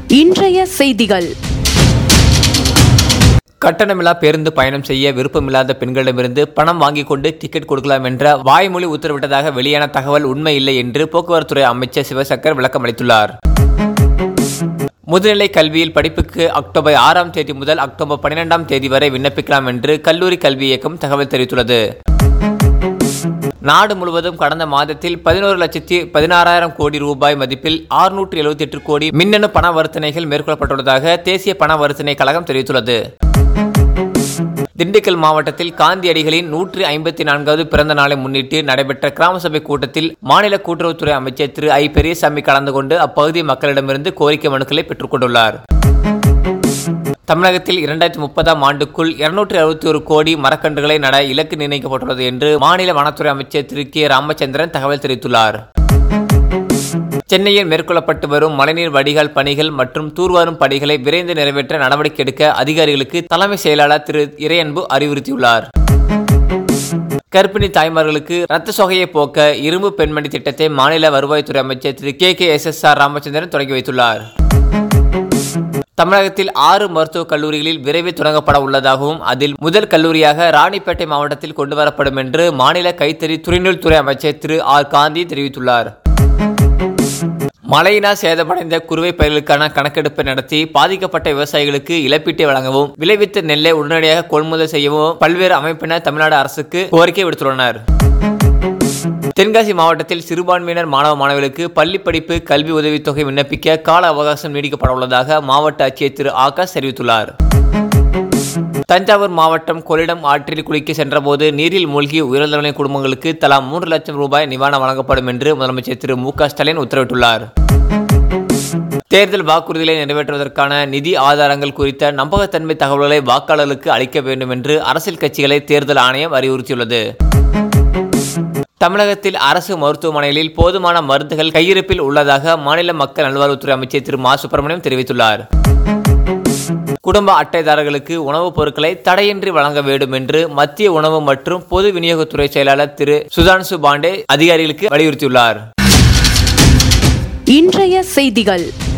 இன்றைய செய்திகள் கட்டணமில்லா பேருந்து பயணம் செய்ய விருப்பமில்லாத பெண்களிடமிருந்து பணம் வாங்கிக் கொண்டு டிக்கெட் கொடுக்கலாம் என்ற வாய்மொழி உத்தரவிட்டதாக வெளியான தகவல் உண்மை இல்லை என்று போக்குவரத்துறை அமைச்சர் சிவசங்கர் விளக்கம் அளித்துள்ளார் முதுநிலை கல்வியில் படிப்புக்கு அக்டோபர் ஆறாம் தேதி முதல் அக்டோபர் பன்னிரெண்டாம் தேதி வரை விண்ணப்பிக்கலாம் என்று கல்லூரி கல்வி இயக்கம் தகவல் தெரிவித்துள்ளது நாடு முழுவதும் கடந்த மாதத்தில் பதினோரு லட்சத்தி பதினாறாயிரம் கோடி ரூபாய் மதிப்பில் ஆறுநூற்று எழுபத்தி எட்டு கோடி மின்னணு பண வர்த்தனைகள் மேற்கொள்ளப்பட்டுள்ளதாக தேசிய பண வர்த்தனை கழகம் தெரிவித்துள்ளது திண்டுக்கல் மாவட்டத்தில் காந்தியடிகளின் நூற்றி ஐம்பத்தி நான்காவது பிறந்த நாளை முன்னிட்டு நடைபெற்ற கிராம சபை கூட்டத்தில் மாநில கூட்டுறவுத்துறை அமைச்சர் திரு ஐ பெரியசாமி கலந்து கொண்டு அப்பகுதி மக்களிடமிருந்து கோரிக்கை மனுக்களை பெற்றுக்கொண்டுள்ளார் தமிழகத்தில் இரண்டாயிரத்தி முப்பதாம் ஆண்டுக்குள் இருநூற்றி அறுபத்தி ஒரு கோடி மரக்கன்றுகளை நட இலக்கு நிர்ணயிக்கப்பட்டுள்ளது என்று மாநில வனத்துறை அமைச்சர் திரு கே ராமச்சந்திரன் தகவல் தெரிவித்துள்ளார் சென்னையில் மேற்கொள்ளப்பட்டு வரும் மழைநீர் வடிகால் பணிகள் மற்றும் தூர்வாரும் பணிகளை விரைந்து நிறைவேற்ற நடவடிக்கை எடுக்க அதிகாரிகளுக்கு தலைமை செயலாளர் திரு இறையன்பு அறிவுறுத்தியுள்ளார் கர்ப்பிணி தாய்மார்களுக்கு ரத்த சோகையை போக்க இரும்பு பெண்மணி திட்டத்தை மாநில வருவாய்த்துறை அமைச்சர் திரு K K S S R Ramachandran தொடங்கி வைத்துள்ளார் தமிழகத்தில் ஆறு மருத்துவக் கல்லூரிகளில் விரைவில் தொடங்கப்பட உள்ளதாகவும் அதில் முதல் கல்லூரியாக ராணிப்பேட்டை மாவட்டத்தில் கொண்டுவரப்படும் என்று மாநில கைத்தறி துறைநூல் துறை அமைச்சர் திரு ஆர் காந்தி தெரிவித்துள்ளார் மழையினால் சேதமடைந்த குறுவை பயிர்களுக்கான கணக்கெடுப்பை நடத்தி பாதிக்கப்பட்ட விவசாயிகளுக்கு இழப்பீட்டை வழங்கவும் விளைவித்த நெல்லை உடனடியாக கொள்முதல் செய்யவும் பல்வேறு அமைப்பினர் தமிழ்நாடு அரசுக்கு கோரிக்கை விடுத்துள்ளனர் தென்காசி மாவட்டத்தில் சிறுபான்மையினர் மாணவ மாணவிகளுக்கு பள்ளி படிப்பு கல்வி உதவித்தொகை விண்ணப்பிக்க கால அவகாசம் நீடிக்கப்பட உள்ளதாக மாவட்ட ஆட்சியர் திரு ஆகாஷ் தெரிவித்துள்ளார் தஞ்சாவூர் மாவட்டம் கொள்ளிடம் ஆற்றில் குளிக்க சென்றபோது நீரில் மூழ்கி உயிரிழந்தவர்களின் குடும்பங்களுக்கு தலா மூன்று லட்சம் ரூபாய் நிவாரணம் வழங்கப்படும் என்று முதலமைச்சர் திரு மு க ஸ்டாலின் உத்தரவிட்டுள்ளார் தேர்தல் வாக்குறுதிகளை நிறைவேற்றுவதற்கான நிதி ஆதாரங்கள் குறித்த நம்பகத்தன்மை தகவல்களை வாக்காளர்களுக்கு அளிக்க வேண்டும் என்று அரசியல் கட்சிகளை தேர்தல் ஆணையம் அறிவுறுத்தியுள்ளது தமிழகத்தில் அரசு மருத்துவமனைகளில் போதுமான மருந்துகள் கையிருப்பில் உள்ளதாக மாநில மக்கள் நல்வாழ்வுத்துறை அமைச்சர் திரு மா சுப்பிரமணியம் தெரிவித்துள்ளார் குடும்ப அட்டைதாரர்களுக்கு உணவுப் பொருட்களை தடையின்றி வழங்க வேண்டும் என்று மத்திய உணவு மற்றும் பொது விநியோகத்துறை செயலாளர் திரு சுதான்சு பாண்டே அதிகாரிகளுக்கு வலியுறுத்தியுள்ளார் இன்றைய செய்திகள்